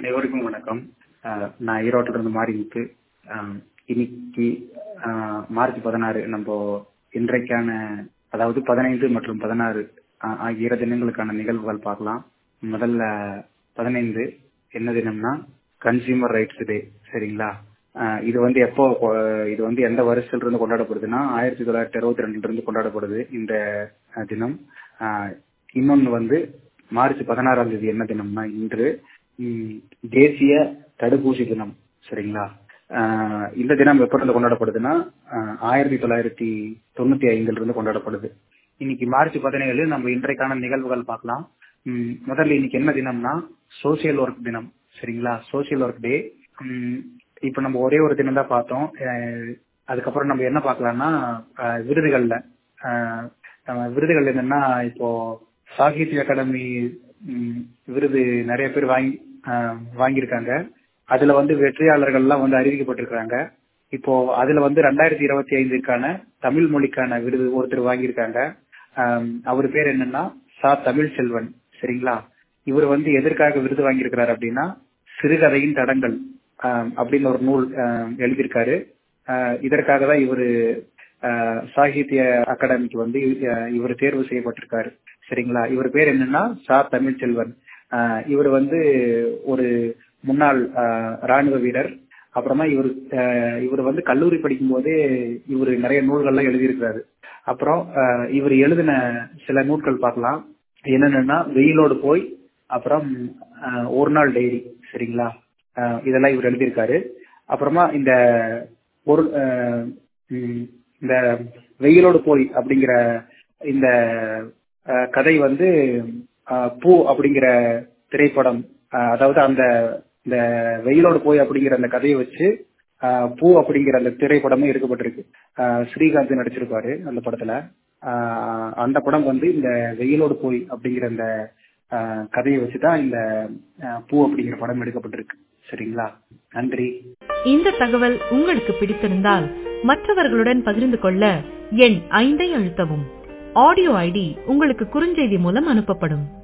அனைவருக்கும் வணக்கம் அஹ் நான் ஈரோட்டில இருந்து மாறிமுத்து அஹ் இன்னைக்கு அஹ் மார்ச் பதினாறு நம்ம இன்றைக்கான அதாவது பதினைந்து மற்றும் பதினாறு அஹ் ஆகிய இரு தினங்களுக்கான நிகழ்வுகள் பார்க்கலாம் முதல்ல பதினைந்து என்ன தினம்னா கன்சியூமர் ரைட்ஸ் டே சரிங்களா அஹ் இது வந்து எப்போ கொ- இது வந்து எந்த வருஷத்துல இருந்து கொண்டாடப்படுதுன்னா ஆயிரத்தி தொள்ளாயிரத்தி அறுபத்தி ரெண்டுல இருந்து கொண்டாடப்படுது இந்த அஹ், தினம் அஹ், இன்னொன்னு வந்து மார்ச் பதினாறாம் தேதி என்ன தினம்னா இன்று ம், தேசிய தடுப்பூசி தினம் சரிங்களா அஹ், இந்த தினம் எப்ப இருந்து கொண்டாடப்படுதுன்னா அஹ், ஆயிரத்தி தொள்ளாயிரத்தி தொண்ணூத்தி ஐந்துல இருந்து கொண்டாடப்படுது இன்னைக்கு மார்ச் பதினேழு நம்ம இன்றைக்கான நிகழ்வுகள் பார்க்கலாம் ம், முதல்ல இன்னைக்கு என்ன தினம்னா சோசியல் ஒர்க் தினம் சரிங்களா சோசியல் ஒர்க் டே இப்ப நம்ம ஒரே ஒரு தினம் தான் பார்த்தோம் அஹ், அதுக்கப்புறம் நம்ம என்ன பார்க்கலாம்னா அஹ், விருதுகள்ல அஹ், நம்ம விருதுகள் என்னன்னா இப்போ சாகித்ய அகாடமி ம், விருது நிறைய பேர் வாங்கி அஹ், வாங்கியிருக்காங்க அதுல வந்து வெற்றியாளர்கள்லாம் வந்து அறிவிக்கப்பட்டிருக்காங்க இப்போ அதுல வந்து ரெண்டாயிரத்தி இருபத்தி ஐந்துக்கான தமிழ் மொழிக்கான விருது ஒருத்தர் வாங்கியிருக்காங்க ஆம், அவர் பேர் என்னன்னா சா தமிழ் செல்வன் சரிங்களா இவர் வந்து எதற்காக விருது வாங்கியிருக்கிறார் அப்படின்னா சிறுகதையின் தடங்கள் ஆம், அப்படின்னு ஒரு நூல் ஆம், எழுதியிருக்காரு ஆஹ், இதற்காக தான் இவர் சாகித்ய அகாடமிக்கு வந்து ஆஹ், இவர் தேர்வு செய்யப்பட்டிருக்காரு சரிங்களா இவர் பேர் என்னன்னா சா தமிழ் செல்வன் ஆஹ், இவர் வந்து ஒரு முன்னாள் ஆஹ், ராணுவ வீரர் அப்புறமா இவர் ஆஹ், இவர் வந்து கல்லூரி படிக்கும் போதே இவர் நிறைய நூல்கள்லாம் எழுதியிருக்கிறாரு அப்புறம் ஆஹ், இவர் எழுதின சில நூல்கள் பார்க்கலாம் என்னென்னா வெயிலோடு போய் அப்புறம் ஆஹ், ஒரு நாள் டைரி சரிங்களா ஆஹ், இதெல்லாம் இவர் எழுதியிருக்காரு அப்புறமா இந்த ஒரு ஆஹ், ம், இந்த வெயிலோடு போய் அப்படிங்கிற இந்த ஆஹ், கதை வந்து ஆஹ், பூ அப்படிங்கிற திரைப்படம் ஆஹ், அதாவது அந்த இந்த வெயிலோடு போய் அப்படிங்கிற அந்த கதையை வச்சு ஆஹ், பூ அப்படிங்கிற அந்த திரைப்படமும் எடுக்கப்பட்டிருக்கு ஆஹ், ஸ்ரீகாந்த் நடிச்சிருப்பாரு அந்த படத்துல ஆஹ், அந்த படம் வந்து இந்த வெயிலோடு போய் அப்படிங்கிற அந்த ஆஹ், கதையை வச்சுதான் இந்த ஆஹ், பூ அப்படிங்கிற படம் எடுக்கப்பட்டிருக்கு சரிங்களா நன்றி இந்த தகவல் உங்களுக்கு பிடித்திருந்தால் மற்றவர்களுடன் பகிர்ந்து கொள்ள எண் ஐந்தை அழுத்தவும் ஆடியோ ஐடி உங்களுக்கு குறுஞ்செய்தி மூலம் அனுப்பப்படும்